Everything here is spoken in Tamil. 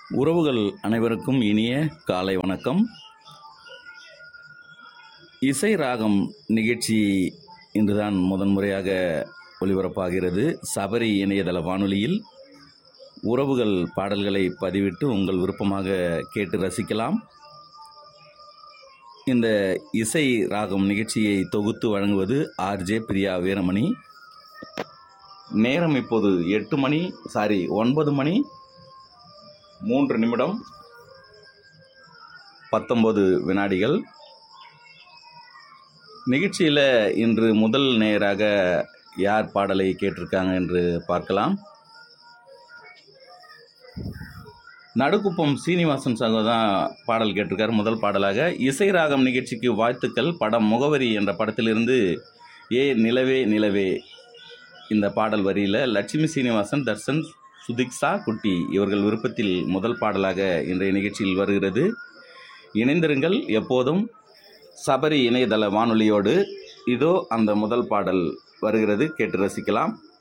உறவுகள் அனைவருக்கும் இனிய காலை வணக்கம் இசை ராகம் நிகழ்ச்சி இன்றுதான் முதன்முறையாக ஒளிபரப்பாகிறது சபரி இணையதள வானொலியில் உறவுகள் பாடல்களை பதிவிட்டு உங்கள் விருப்பமாக கேட்டு ரசிக்கலாம் இந்த இசை ராகம் நிகழ்ச்சியை தொகுத்து வழங்குவது ஆர்ஜே பிரியா வீரமணி நேரம் இப்போது எட்டு மணி சாரி ஒன்பது மணி மூன்று நிமிடம் பத்தொன்பது வினாடிகள் நிகழ்ச்சியில் இன்று முதல் நேராக யார் பாடலை கேட்டிருக்காங்க என்று பார்க்கலாம் நடுக்குப்பம் சீனிவாசன் சகோ தான் பாடல் கேட்டிருக்காரு முதல் பாடலாக இசை ராகம் நிகழ்ச்சிக்கு வாழ்த்துக்கள் படம் முகவரி என்ற படத்திலிருந்து ஏ நிலவே நிலவே இந்த பாடல் வரியில் லட்சுமி சீனிவாசன் தர்சன் சுதிக்ஷா குட்டி இவர்கள் விருப்பத்தில் முதல் பாடலாக இன்றைய நிகழ்ச்சியில் வருகிறது இணைந்திருங்கள் எப்போதும் சபரி இணையதள வானொலியோடு இதோ அந்த முதல் பாடல் வருகிறது கேட்டு ரசிக்கலாம்